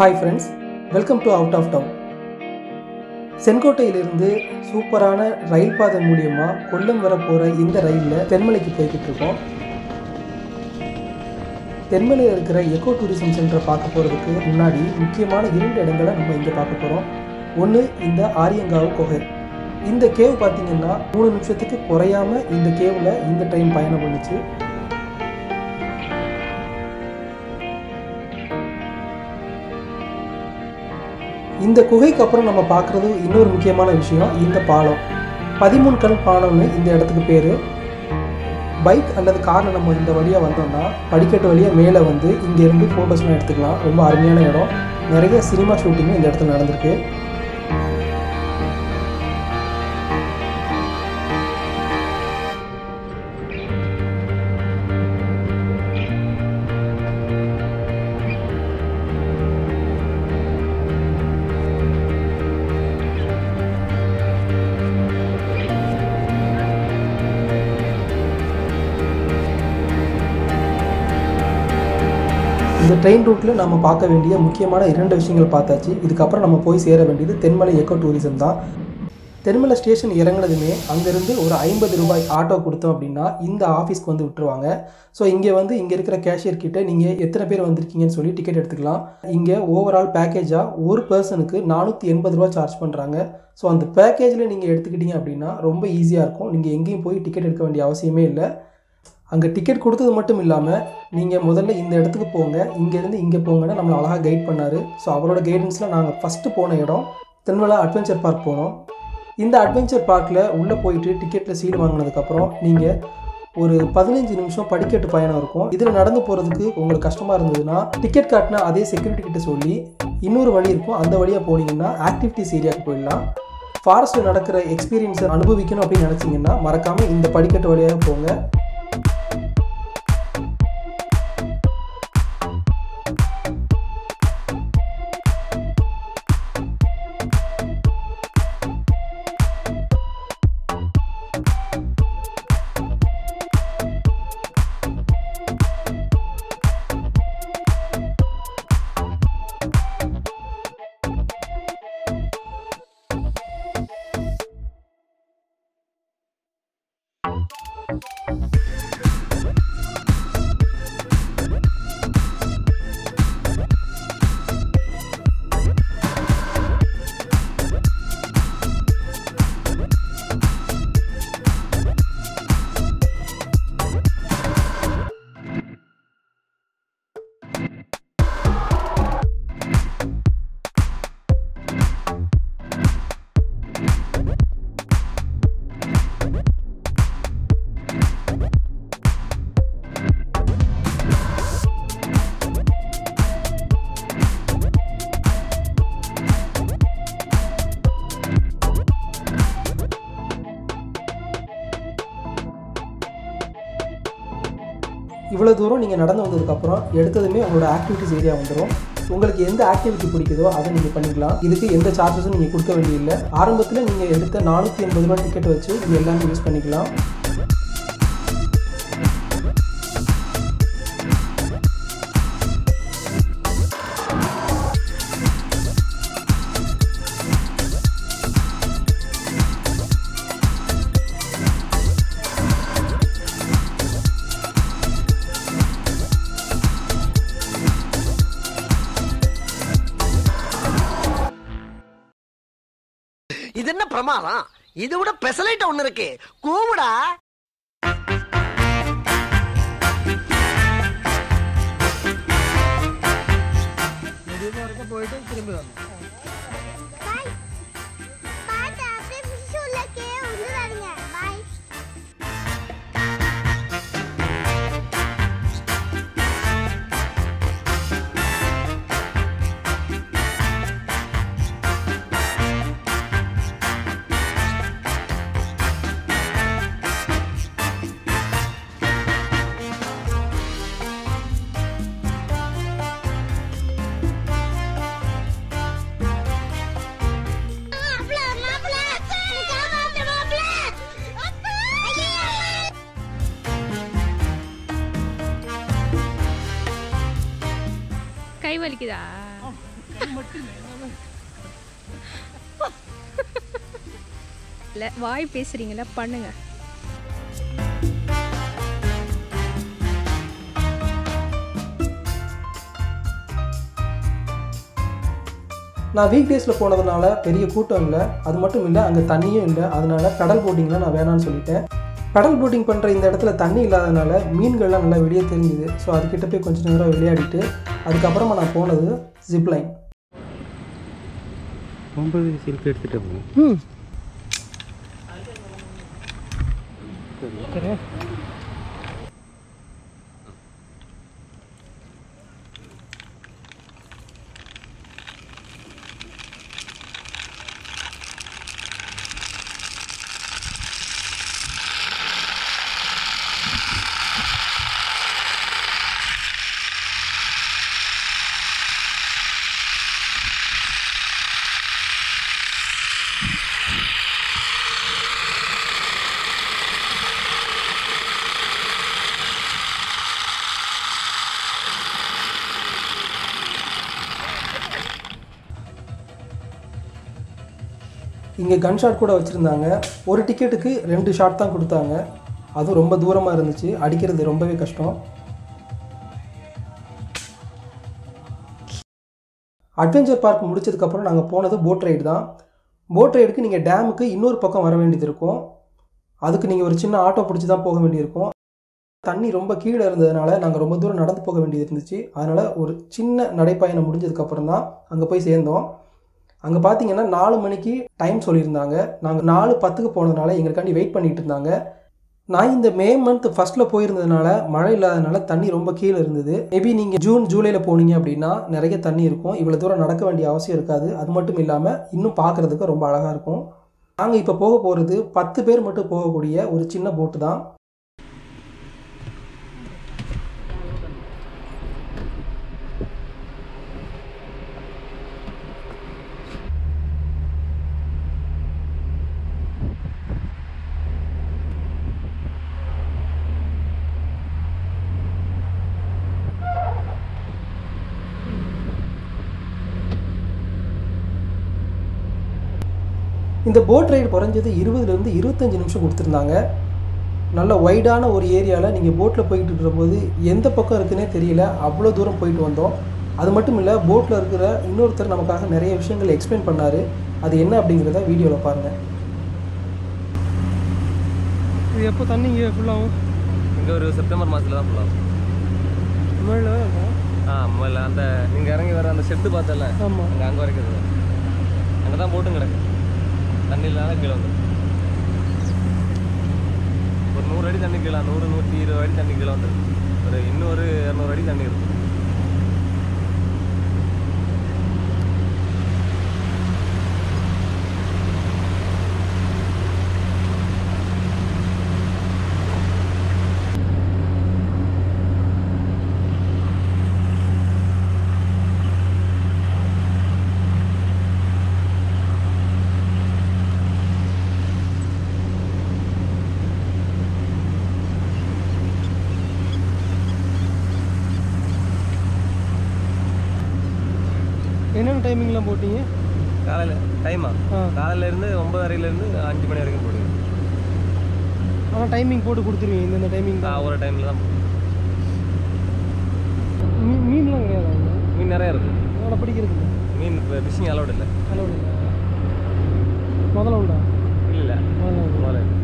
Hi friends welcome to out of town செங்கோட்டையிலிருந்து சூப்பரான ரயில் பாதை மூலியமாக கொல்லம் வர போகிற இந்த ரயிலில் தென்மலைக்கு போய்கிட்டு இருக்கோம் தென்மலையில் இருக்கிற எக்கோ டூரிசம் சென்டரை பார்க்க போகிறதுக்கு முன்னாடி முக்கியமான இரண்டு இடங்களை நம்ம இங்கே பார்க்க போகிறோம் ஒன்று இந்த ஆரியங்காவு குகை இந்த கேவ் பார்த்தீங்கன்னா மூணு நிமிஷத்துக்கு குறையாம இந்த கேவில் இந்த ட்ரெயின் பயணம் பண்ணுச்சு இந்த குகைக்கு அப்புறம் நம்ம பார்க்குறது இன்னொரு முக்கியமான விஷயம் இந்த பாலம் பதிமூணு கல் பாலம்னு இந்த இடத்துக்கு பேர் பைக் அல்லது காரில் நம்ம இந்த வழியாக வந்தோம்னா படிக்கட்டு வழியாக மேலே வந்து இங்கேருந்து ஃபோட்டோஸ்லாம் எடுத்துக்கலாம் ரொம்ப அருமையான இடம் நிறைய சினிமா ஷூட்டிங்கும் இந்த இடத்துல நடந்திருக்கு இந்த ட்ரெயின் ரூட்டில் நம்ம பார்க்க வேண்டிய முக்கியமான இரண்டு விஷயங்கள் பார்த்தாச்சு இதுக்கப்புறம் நம்ம போய் சேர வேண்டியது தென்மலை எக்கோ டூரிசம் தான் தென்மலை ஸ்டேஷன் இறங்குனதுமே அங்கேருந்து ஒரு ஐம்பது ரூபாய் ஆட்டோ கொடுத்தோம் அப்படின்னா இந்த ஆஃபீஸ்க்கு வந்து விட்டுருவாங்க ஸோ இங்கே வந்து இங்கே இருக்கிற கேஷியர் கிட்ட நீங்கள் எத்தனை பேர் வந்திருக்கீங்கன்னு சொல்லி டிக்கெட் எடுத்துக்கலாம் இங்கே ஓவரால் பேக்கேஜாக ஒரு பர்சனுக்கு நானூற்றி எண்பது ரூபா சார்ஜ் பண்ணுறாங்க ஸோ அந்த பேக்கேஜில் நீங்கள் எடுத்துக்கிட்டீங்க அப்படின்னா ரொம்ப ஈஸியாக இருக்கும் நீங்கள் எங்கேயும் போய் டிக்கெட் எடுக்க வேண்டிய அவசியமே இல்லை அங்கே டிக்கெட் கொடுத்தது மட்டும் இல்லாமல் நீங்கள் முதல்ல இந்த இடத்துக்கு போங்க இங்கேருந்து இங்கே போங்கன்னு நம்மளை அழகாக கைட் பண்ணார் ஸோ அவரோட கைடன்ஸில் நாங்கள் ஃபஸ்ட்டு போன இடம் தென்மலா அட்வென்ச்சர் பார்க் போனோம் இந்த அட்வென்ச்சர் பார்க்கில் உள்ளே போயிட்டு டிக்கெட்டில் சீல் வாங்கினதுக்கப்புறம் நீங்கள் ஒரு பதினஞ்சு நிமிஷம் படிக்கட்டு பயணம் இருக்கும் இதில் நடந்து போகிறதுக்கு உங்களுக்கு கஷ்டமாக இருந்ததுன்னா டிக்கெட் காட்டின அதே செக்யூரிட்டி கிட்ட சொல்லி இன்னொரு வழி இருக்கும் அந்த வழியாக போனீங்கன்னா ஆக்டிவிட்டிஸ் ஏரியாவுக்கு போயிடலாம் ஃபாரஸ்ட்டில் நடக்கிற எக்ஸ்பீரியன்ஸை அனுபவிக்கணும் அப்படின்னு நினச்சிங்கன்னா மறக்காமல் இந்த படிக்கட்டு வழியாக போங்க இவ்வளோ தூரம் நீங்கள் நடந்து வந்ததுக்கப்புறம் எடுத்ததுமே உங்களோட ஆக்டிவிட்டிஸ் ஏரியா வந்துடும் உங்களுக்கு எந்த ஆக்டிவிட்டி பிடிக்குதோ அதை நீங்கள் பண்ணிக்கலாம் இதுக்கு எந்த சார்ஜஸும் நீங்கள் கொடுக்க வேண்டியதில்லை ஆரம்பத்தில் நீங்கள் எடுத்த நானூற்றி எண்பது ரூபா டிக்கெட் வச்சு இது எல்லாமே யூஸ் பண்ணிக்கலாம் இது என்ன பிரமாதம் இது விட பெசலைட் ஒண்ணு இருக்கு கூவுடா பாய் பாட்டு அப்படியே ஃபிஷ் உள்ளக்கே வந்துடாதீங்க பாய் இல்லை வாய் பேசுறீங்களா பண்ணுங்க நான் வீக் டேஸில் போனதுனால பெரிய கூட்டம் இல்லை அது மட்டும் இல்லை அங்கே தண்ணியும் இல்லை அதனால கடல் போட்டிங்லாம் நான் வேணாம்னு சொல்லிட்டேன் கடல் போட்டிங் பண்ணுற இந்த இடத்துல தண்ணி இல்லாதனால மீன்கள்லாம் நல்லா வெளியே தெரிஞ்சுது ஸோ அதுக்கிட்ட போய் கொஞ்ச நேரம் விளையாடிட்டு அதுக்கப்புறமா நான் போனது ஜிப்லைன் ஒன்பது செல்ஃபி எடுத்துகிட்டு போகணும் இங்கே கன் ஷாட் கூட வச்சுருந்தாங்க ஒரு டிக்கெட்டுக்கு ரெண்டு ஷாட் தான் கொடுத்தாங்க அதுவும் ரொம்ப தூரமாக இருந்துச்சு அடிக்கிறது ரொம்பவே கஷ்டம் அட்வென்ச்சர் பார்க் முடிச்சதுக்கப்புறம் நாங்கள் போனது போட் ரைடு தான் போட் ரைடுக்கு நீங்கள் டேமுக்கு இன்னொரு பக்கம் வர வேண்டியது இருக்கும் அதுக்கு நீங்கள் ஒரு சின்ன ஆட்டோ பிடிச்சி தான் போக வேண்டியிருக்கும் தண்ணி ரொம்ப கீழே இருந்ததுனால நாங்கள் ரொம்ப தூரம் நடந்து போக வேண்டியது இருந்துச்சு அதனால் ஒரு சின்ன நடைப்பயணம் முடிஞ்சதுக்கப்புறம் தான் அங்கே போய் சேர்ந்தோம் அங்கே பார்த்தீங்கன்னா நாலு மணிக்கு டைம் சொல்லியிருந்தாங்க நாங்கள் நாலு பத்துக்கு போனதுனால எங்களுக்காண்டி வெயிட் பண்ணிட்டு இருந்தாங்க நான் இந்த மே மந்த் ஃபஸ்ட்டில் போயிருந்ததுனால மழை இல்லாதனால தண்ணி ரொம்ப கீழே இருந்தது மேபி நீங்கள் ஜூன் ஜூலையில் போனீங்க அப்படின்னா நிறைய தண்ணி இருக்கும் இவ்வளோ தூரம் நடக்க வேண்டிய அவசியம் இருக்காது அது மட்டும் இல்லாமல் இன்னும் பார்க்குறதுக்கு ரொம்ப அழகாக இருக்கும் நாங்கள் இப்போ போக போகிறது பத்து பேர் மட்டும் போகக்கூடிய ஒரு சின்ன போட்டு தான் இந்த போட் ரைடு குறைஞ்சது இருபதுலேருந்து இருபத்தஞ்சி நிமிஷம் கொடுத்துருந்தாங்க நல்ல வைடான ஒரு ஏரியாவில் நீங்கள் போட்டில் போய்கிட்டு இருக்கிறபோது எந்த பக்கம் இருக்குன்னே தெரியல அவ்வளோ தூரம் போயிட்டு வந்தோம் அது மட்டும் இல்லை போட்டில் இருக்கிற இன்னொருத்தர் நமக்காக நிறைய விஷயங்கள் எக்ஸ்பிளைன் பண்ணார் அது என்ன அப்படிங்கிறத வீடியோவில் பாருங்கள் இது எப்போ தண்ணி இங்கே ஃபுல்லாகும் இங்கே ஒரு செப்டம்பர் மாதத்தில் தான் ஃபுல்லாகும் தமிழில் ஆ முதல்ல அந்த நீங்கள் இறங்கி வர அந்த ஷெட்டு பார்த்தல ஆமாம் அங்கே அங்கே வரைக்கும் இருக்குது அங்கே தான் போட்டும் கிடக்கு தண்ணி இல்லாத கீழே வந்து ஒரு நூறு அடி தண்ணி கீழே நூறு நூற்றி இருபது அடி தண்ணி கீழே வந்துருக்கு ஒரு இன்னும் ஒரு இரநூறு அடி தண்ணி இருக்கும் என்னென்ன டைமிங்லாம் போட்டீங்க காலையில் டைமா ஆ. காலையில இருந்து ஒன்பதரைலேருந்து அஞ்சு மணி வரைக்கும் போடுங்க ஆனால் டைமிங் போட்டு கொடுத்துருவீங்க இந்தந்த டைமிங் ஆ, ஒரு டைமில் தான் போடுங்க. மீன் மீன்லாம் கிடையாது மீன் நிறைய இருக்குது அவனை பிடிக்கிறது இல்லை மீன் இப்போ ஃபிஷிங் அலௌட் இல்லை அலோடு இல்லை முதல்ல உண்டா இல்லை இல்லை முதல்ல உண்டு. முதல்ல இல்லை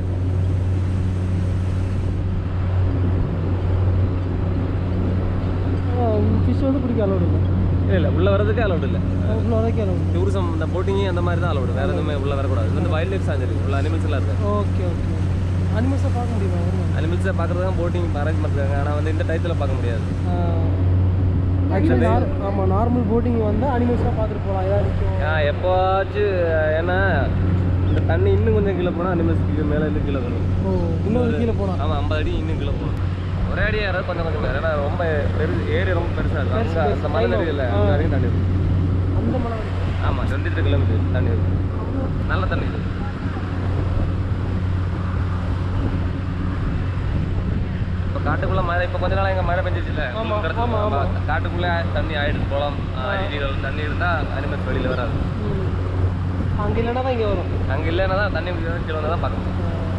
ஃபிஷ் வந்து பிடிக்க அலோடு இல்லை இல்லை இல்லை உள்ளே வரதுக்கே அலௌட் இல்லை இவ்வளோ வரைக்கும் அலோடு டூரிசம் இந்த போட்டிங் அந்த மாதிரி தான் அலௌடு வேற எதுவுமே உள்ள வரக்கூடாது இது வந்து வைல்ட் லைஃப் சாஞ்சரி உள்ள அனிமல்ஸ் எல்லாம் இருக்கு ஓகே ஓகே அனிமல்ஸை பார்க்க முடியுமா அனிமல்ஸை பார்க்கறது தான் போட்டிங் அரேஞ்ச் பண்ணிருக்காங்க ஆனால் வந்து இந்த டயத்தில் பார்க்க முடியாது ஆக்சுவலி ஆமாம் நார்மல் போட்டிங் வந்து அனிமல்ஸ்லாம் பார்த்துட்டு போகலாம் ஏதாவது நிற்கும் ஆ எப்போவாச்சும் ஏன்னா இந்த தண்ணி இன்னும் கொஞ்சம் கீழே போனால் அனிமல்ஸ் கீழே மேலே இன்னும் கீழே வரும் ஓ இன்னும் கீழே போகலாம் ஆமாம் ஐம்பது அடி இன்னும் கீழே போகணும் ஒரே அடி யாராவது கொஞ்சம் கொஞ்சம் ஏன்னா ரொம்ப பெரு ஏரியா ரொம்ப பெருசாக இருக்கும் அங்கே அந்த மலை நெறியில் அங்கே வரைக்கும் தண்ணி இருக்கும் அந்த மலை ஆமாம் டுவெண்ட்டி த்ரீ கிலோமீட்டர் தண்ணி இருக்கும் நல்ல தண்ணி இது ஒரு காட்டுக்குள்ள மழை இப்போ கொஞ்ச நாள் எங்க மழை பெஞ்சிச்சுல ஆமா, கிடச்சி ஆமா, ஆமா. காட்டுக்குள்ள தண்ணி ஆயிடுது குளம் அருவிகள் தண்ணி இருந்தா அனிமல்ஸ் வெளியில வராது அங்கே இல்லைன்னா தான் இங்கே வரும் அங்க இல்லைன்னா தான் தண்ணி கீழே வந்தால் தான் பார்க்கணும்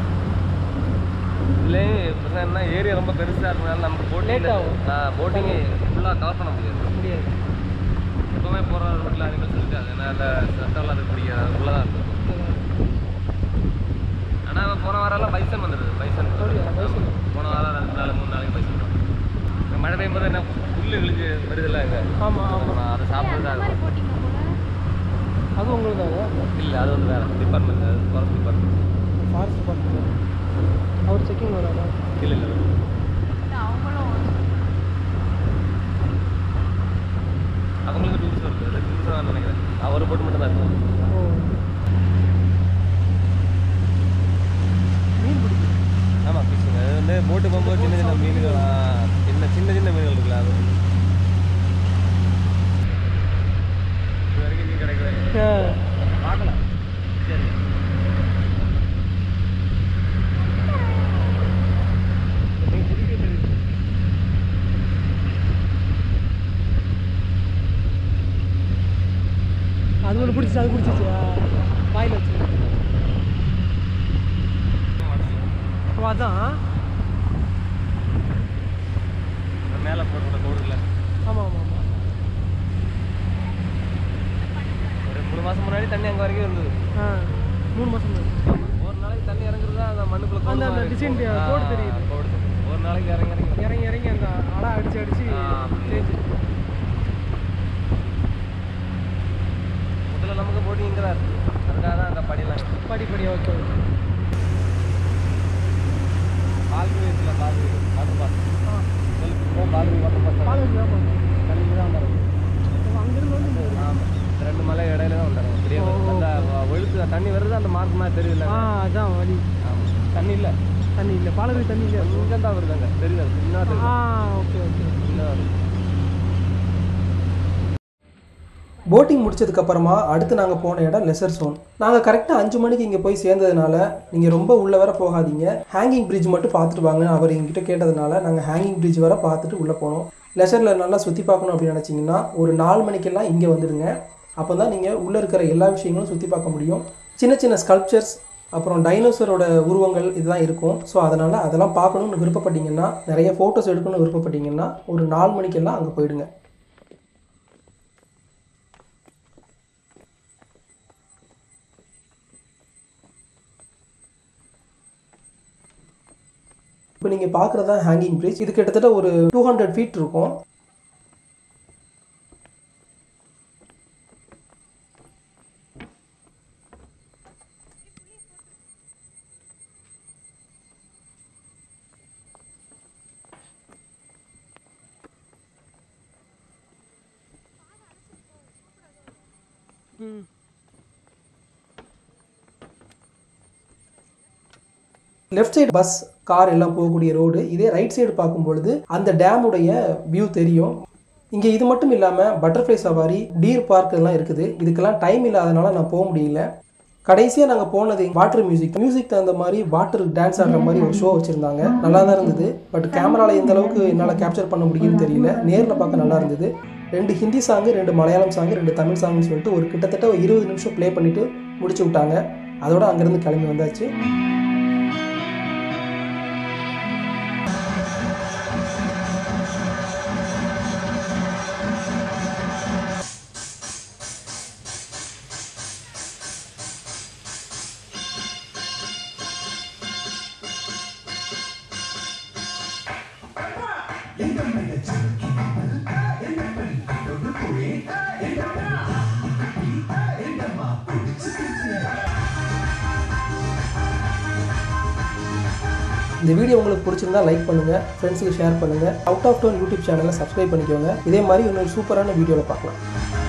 இல்லையே என்ன ஏரியா ரொம்ப பெருசா இருக்கனால நமக்கு போட்டிங் Late ஆகும். போட்டிங் ஃபுல்லாக கவர் பண்ண முடியாது முடியாது எப்பவுமே போகிற ரோட்டில் அனிமல்ஸ் இருக்காது ஏன்னா அந்த சட்டம்லாம் அது பிடிக்காது அதுக்குள்ளே தான் இருக்கும் ஆனால் போன வாரம்லாம் பைசன் வந்துடுது பைசன் அப்படியா? bison? போன வாரம் ரெண்டு நாள் மூணு நாளைக்கு பைசன் வரும். இந்த மழை பெய்யும் போது என்ன புல்லு கிழிஞ்சு வருதுல்ல இங்கே ஆமாம் ஆமாம் அதை சாப்பிட்டு தான் இருக்கும் அது உங்களுக்கு தாங்க இல்லை அது வந்து வேறு டிபார்ட்மெண்ட் அது ஃபாரஸ்ட் டிபார்ட்மெண்ட் ஃபாரஸ்ட் டிபார்ட்மெண்ட் அவர் செக்கிங் வராதா இல்லை இல்லை அவங்களுக்கு டூல்ஸ் வருது அது டூல்ஸ் தான் நினைக்கிறேன் நான் ஒரு போட்டு மட்டும் தான் இருக்கும் ஓ மீன் பிடிக்கும் ஆமாம் ஃபிஷிங் அது வந்து போட்டு போகும்போது சின்ன சின்ன மீன்கள் ஆ, சின்ன சின்ன சின்ன மீன்கள் இருக்குல்ல அது இது வரைக்கும் மீன் கிடைக்கவே இல்லை. பார்க்கலாம் சரி நீங்க பிடிக்க தெரியுது. அது ஒன்று பிடிச்சி அது பிடிச்சிச்சு வாயில் வச்சு ஓ அதான் இந்த மேலே போட்டு கோடுல ஆமாம் ஆமாம் ஆமாம் ஒரு மூணு மாதம் முன்னாடி தண்ணி அங்கே வரைக்கும் இருந்தது ஆ மூணு மாதம் ஒரு நாளைக்கு தண்ணி இறங்குறதா அந்த மண்ணுக்குள்ள கோடு அந்த- அந்த மாதிரி design இருக்கும். ஆ, கோடு தெரியுது. கோடு தெரியுது. ஒரு நாளைக்கு இறங்கி இறங்கி இறங்கி இறங்கி அந்த அடை அடிச்சு அடிச்சு ஆ, அப்படி. தேய்ச்சி முதல்ல நமக்கு போட்டி இங்கே தான் இருக்கு அதுக்காக தான் அந்த படியெல்லாம் இருக்கு. படி படி ஓகே ஓகே பால்குடி இருக்குல்ல Palkudi water park Palkudi water park பால் வச்சு தான் போகணும் கல்லிக்கு தான் வந்தாங்க அங்கேருந்து வந்து இங்க வரும். ஆமாம் ரெண்டு மலை இடையில தான் வந்தாங்க பெரிய ஓ, ஓ. அந்த ஒழுக்கு தண்ணி வருது அந்த மார்க் மாதிரி தெரியல ஆ அதான் வழி ஆமாம் தண்ணி இல்லை தண்ணி இல்லை பாலகுடி தண்ணி இல்லை இங்கே தான் வருது அங்கே தெரியுது சின்ன ஆ தெரியுது ஓகே ஓகே சின்ன வருது போட்டிங் முடிச்சதுக்கப்புறமா அடுத்து நாங்கள் போன இடம் லெசர் ஜோன் நாங்கள் கரெக்டாக அஞ்சு மணிக்கு இங்கே போய் சேர்ந்ததுனால நீங்கள் ரொம்ப உள்ள வர போகாதீங்க ஹேங்கிங் பிரிட்ஜ் மட்டும் பார்த்துட்டு வாங்க அவர் எங்கிட்ட கேட்டதுனால நாங்கள் ஹேங்கிங் பிரிட்ஜ் வர பார்த்துட்டு உள்ளே போனோம் லெசரில் நல்லா சுற்றி பார்க்கணும் அப்படின்னு நினச்சிங்கன்னா ஒரு நாலு மணிக்கெல்லாம் இங்கே வந்துடுங்க அப்போ தான் நீங்கள் உள்ளே இருக்கிற எல்லா விஷயங்களும் சுற்றி பார்க்க முடியும் சின்ன சின்ன ஸ்கல்ப்சர்ஸ் அப்புறம் டைனோசரோட உருவங்கள் இதுதான் இருக்கும் ஸோ அதனால் அதெல்லாம் பார்க்கணுன்னு விருப்பப்பட்டீங்கன்னா நிறைய ஃபோட்டோஸ் எடுக்கணும்னு விருப்பப்பட்டீங்கன்னா ஒரு நாலு மணிக்கெல்லாம் அங்கே போயிடுங்க இப்போ நீங்கள் பார்க்குறது தான் ஹேங்கிங் பிரிட்ஜ் இது கிட்டத்தட்ட ஒரு டூ ஹண்ட்ரட் ஃபீட் இருக்கும் லெஃப்ட் சைடு பஸ் கார் எல்லாம் போகக்கூடிய ரோடு இதே ரைட் சைடு பார்க்கும் பொழுது அந்த டேமுடைய வியூ தெரியும் இங்கே இது மட்டும் இல்லாமல் பட்டர்ஃப்ளை சவாரி டீர் பார்க் எல்லாம் இருக்குது இதுக்கெல்லாம் டைம் இல்லாதனால நான் போக முடியல கடைசியாக நாங்கள் போனது வாட்டர் மியூசிக் மியூசிக் தகுந்த மாதிரி வாட்டர் டான்ஸ் ஆடுற மாதிரி ஒரு ஷோ வச்சுருந்தாங்க நல்லா தான் இருந்தது பட் கேமராவில் எந்த அளவுக்கு என்னால் கேப்சர் பண்ண முடியும்னு தெரியல நேரில் பார்க்க நல்லா இருந்தது ரெண்டு ஹிந்தி சாங்கு ரெண்டு மலையாளம் சாங்கு ரெண்டு தமிழ் சாங்னு சொல்லிட்டு ஒரு கிட்டத்தட்ட ஒரு இருபது நிமிஷம் ப்ளே பண்ணிவிட்டு முடிச்சு விட்டாங்க அதோட அங்கேருந்து கிளம்பி வந்தாச்சு இந்த வீடியோ உங்களுக்கு பிடிச்சிருந்தா லைக் பண்ணுங்கள் ஃப்ரெண்ட்ஸுக்கு ஷேர் பண்ணுங்கள் அவுட் ஆஃப் டோன் யூடியூப் சேனலை சப்ஸ்கிரைப் பண்ணிக்கோங்க இதே மாதிரி இன்னொரு சூப்பரான வீடியோவில் பார்க்கலாம்